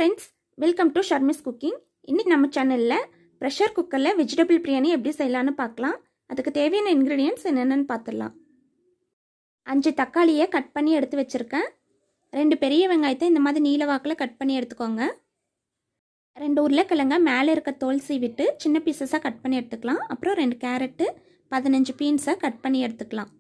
friends welcome to Sharmi's cooking இன்னைக்கு நம்ம சேனலில் ப்ரெஷர் குக்கரில் வெஜிடபிள் பிரியாணி எப்படி செய்யலான்னு பார்க்கலாம் அதுக்கு தேவையான இன்க்ரீடியன்ட்ஸ் என்னென்னு பார்த்துடலாம் அஞ்சு தக்காளியை கட் பண்ணி எடுத்து வச்சுருக்கேன் ரெண்டு பெரிய வெங்காயத்தை இந்த மாதிரி நீல வாக்கில் கட் பண்ணி எடுத்துக்கோங்க ரெண்டு உருளைக்கிழங்க மேலே இருக்க தோல் சீவிட்டு சின்ன பீசஸாக கட் பண்ணி எடுத்துக்கலாம் அப்புறம் ரெண்டு கேரட்டு பதினஞ்சு பீன்ஸை கட் பண்ணி எடுத்துக்கலாம்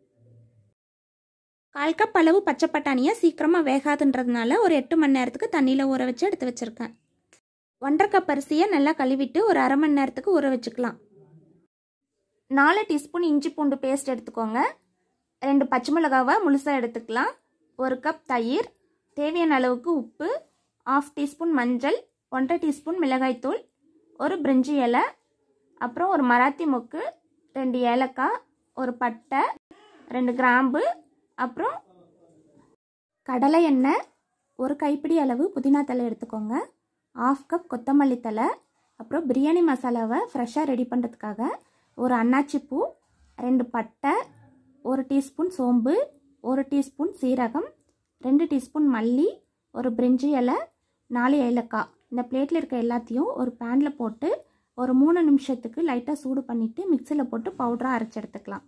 கால் கப் அளவு பச்சை பட்டாணியை சீக்கிரமாக வேகாதுன்றதுனால ஒரு எட்டு மணி நேரத்துக்கு தண்ணியில் ஊற வச்சு எடுத்து வச்சுருக்கேன் ஒன்றரை கப் அரிசியை நல்லா கழுவிட்டு ஒரு அரை மணி நேரத்துக்கு ஊற வச்சுக்கலாம் நாலு டீஸ்பூன் இஞ்சி பூண்டு பேஸ்ட் எடுத்துக்கோங்க ரெண்டு பச்சை மிளகாவை முழுசாக எடுத்துக்கலாம் ஒரு கப் தயிர் தேவையான அளவுக்கு உப்பு ஆஃப் டீஸ்பூன் மஞ்சள் ஒன்றரை டீஸ்பூன் மிளகாய்த்தூள் ஒரு பிரிஞ்சி இலை அப்புறம் ஒரு மராத்தி மொக்கு ரெண்டு ஏலக்காய் ஒரு பட்டை ரெண்டு கிராம்பு அப்புறம் கடலை எண்ணெய் ஒரு கைப்பிடி அளவு புதினா தலை எடுத்துக்கோங்க ஆஃப் கப் கொத்தமல்லி தலை அப்புறம் பிரியாணி மசாலாவை ஃப்ரெஷ்ஷாக ரெடி பண்ணுறதுக்காக ஒரு அன்னாச்சி பூ ரெண்டு பட்டை ஒரு டீஸ்பூன் சோம்பு ஒரு டீஸ்பூன் சீரகம் ரெண்டு டீஸ்பூன் மல்லி ஒரு பிரிஞ்சி இலை நாலு ஏலக்காய் இந்த பிளேட்டில் இருக்க எல்லாத்தையும் ஒரு பேனில் போட்டு ஒரு மூணு நிமிஷத்துக்கு லைட்டாக சூடு பண்ணிவிட்டு மிக்சியில் போட்டு பவுடராக அரைச்சி எடுத்துக்கலாம்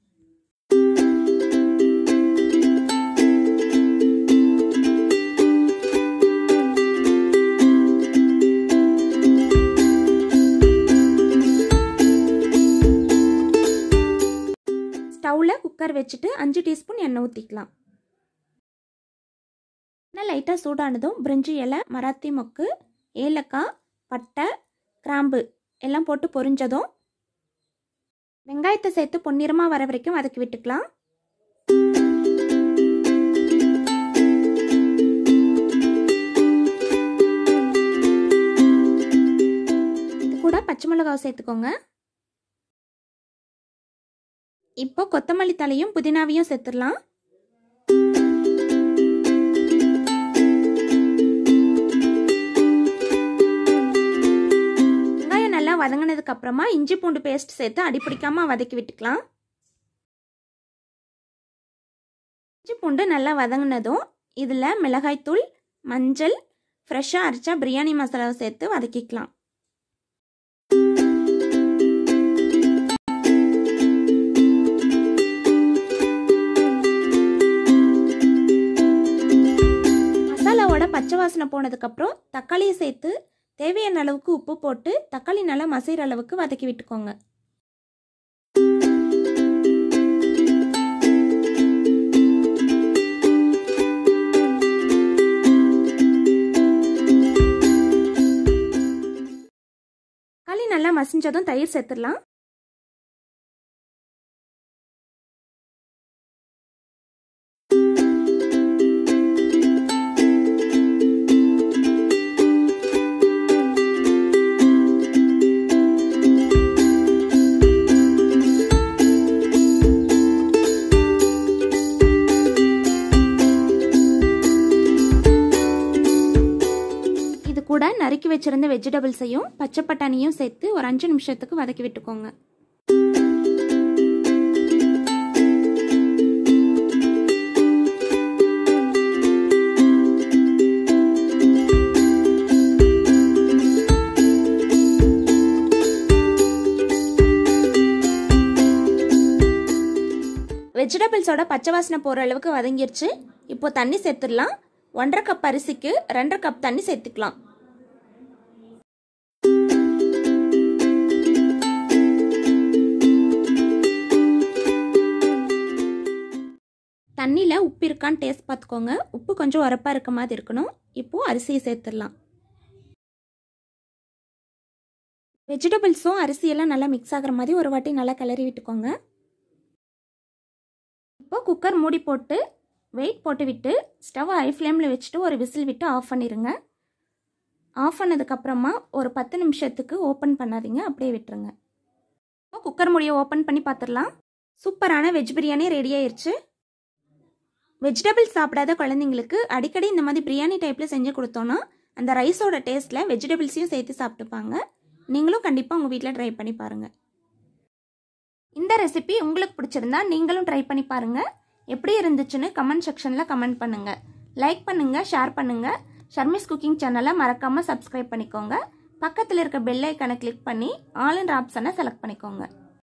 ஸ்டவ்வில் குக்கர் வச்சுட்டு அஞ்சு டீஸ்பூன் எண்ணெய் ஊற்றிக்கலாம் எண்ணெய் லைட்டாக சூடானதும் பிரிஞ்சி இலை மராத்தி மொக்கு ஏலக்காய் பட்டை கிராம்பு எல்லாம் போட்டு பொரிஞ்சதும் வெங்காயத்தை சேர்த்து பொன்னிறமாக வர வரைக்கும் வதக்கி விட்டுக்கலாம் இது கூட பச்சை மிளகாவை சேர்த்துக்கோங்க இப்போ கொத்தமல்லி தலையும் புதினாவையும் சேர்த்துடலாம் வெங்காயம் நல்லா வதங்கினதுக்கு அப்புறமா இஞ்சி பூண்டு பேஸ்ட் சேர்த்து அடிப்பிடிக்காம வதக்கி விட்டுக்கலாம் இஞ்சி பூண்டு நல்லா வதங்கினதும் இதில் மிளகாய்த்தூள் மஞ்சள் ஃப்ரெஷ்ஷாக அரைச்சா பிரியாணி மசாலாவை சேர்த்து வதக்கிக்கலாம் மசாலாவோட பச்சை வாசனை போனதுக்கப்புறம் தக்காளியை சேர்த்து தேவையான அளவுக்கு உப்பு போட்டு தக்காளி நல்லா மசைகிற அளவுக்கு வதக்கி விட்டுக்கோங்க தக்காளி நல்லா மசிஞ்சதும் தயிர் சேர்த்துடலாம் இது கூட நறுக்கி வச்சிருந்த வெஜிடபிள்ஸையும் பச்சை பட்டாணியும் சேர்த்து ஒரு அஞ்சு நிமிஷத்துக்கு வதக்கி விட்டுக்கோங்க வெஜிடபிள்ஸோட பச்சை வாசனை போகிற அளவுக்கு வதங்கிருச்சு இப்போ தண்ணி சேர்த்துடலாம் ஒன்றரை கப் அரிசிக்கு ரெண்டரை கப் தண்ணி சேர்த்துக்கலாம் தண்ணியில் உப்பு இருக்கான்னு டேஸ்ட் பார்த்துக்கோங்க உப்பு கொஞ்சம் உரப்பாக இருக்க மாதிரி இருக்கணும் இப்போது அரிசியை சேர்த்துடலாம் வெஜிடபிள்ஸும் அரிசியெல்லாம் நல்லா மிக்ஸ் ஆகிற மாதிரி ஒரு வாட்டி நல்லா கிளறி விட்டுக்கோங்க இப்போ குக்கர் மூடி போட்டு வெயிட் போட்டு விட்டு ஸ்டவ் ஹை ஃப்ளேமில் வச்சுட்டு ஒரு விசில் விட்டு ஆஃப் பண்ணிடுங்க ஆஃப் பண்ணதுக்கப்புறமா ஒரு பத்து நிமிஷத்துக்கு ஓப்பன் பண்ணாதீங்க அப்படியே விட்டுருங்க இப்போ குக்கர் மூடியை ஓப்பன் பண்ணி பார்த்துடலாம் சூப்பரான வெஜ் பிரியாணி ரெடி ஆயிடுச்சு வெஜிடபிள்ஸ் சாப்பிடாத குழந்தைங்களுக்கு அடிக்கடி இந்த மாதிரி பிரியாணி டைப்பில் செஞ்சு கொடுத்தோன்னா அந்த ரைஸோட டேஸ்ட்டில் வெஜிடபிள்ஸையும் சேர்த்து சாப்பிட்டுப்பாங்க நீங்களும் கண்டிப்பாக உங்கள் வீட்டில் ட்ரை பண்ணி பாருங்கள் இந்த ரெசிபி உங்களுக்கு பிடிச்சிருந்தா நீங்களும் ட்ரை பண்ணி பாருங்கள் எப்படி இருந்துச்சுன்னு கமெண்ட் செக்ஷனில் கமெண்ட் பண்ணுங்கள் லைக் பண்ணுங்கள் ஷேர் பண்ணுங்கள் ஷர்மிஸ் குக்கிங் சேனலை மறக்காமல் சப்ஸ்கிரைப் பண்ணிக்கோங்க பக்கத்தில் இருக்க பெல் ஐக்கனை கிளிக் பண்ணி ஆல் என்ற ஆப்ஷனை செலக்ட் பண்ணிக்கோங்க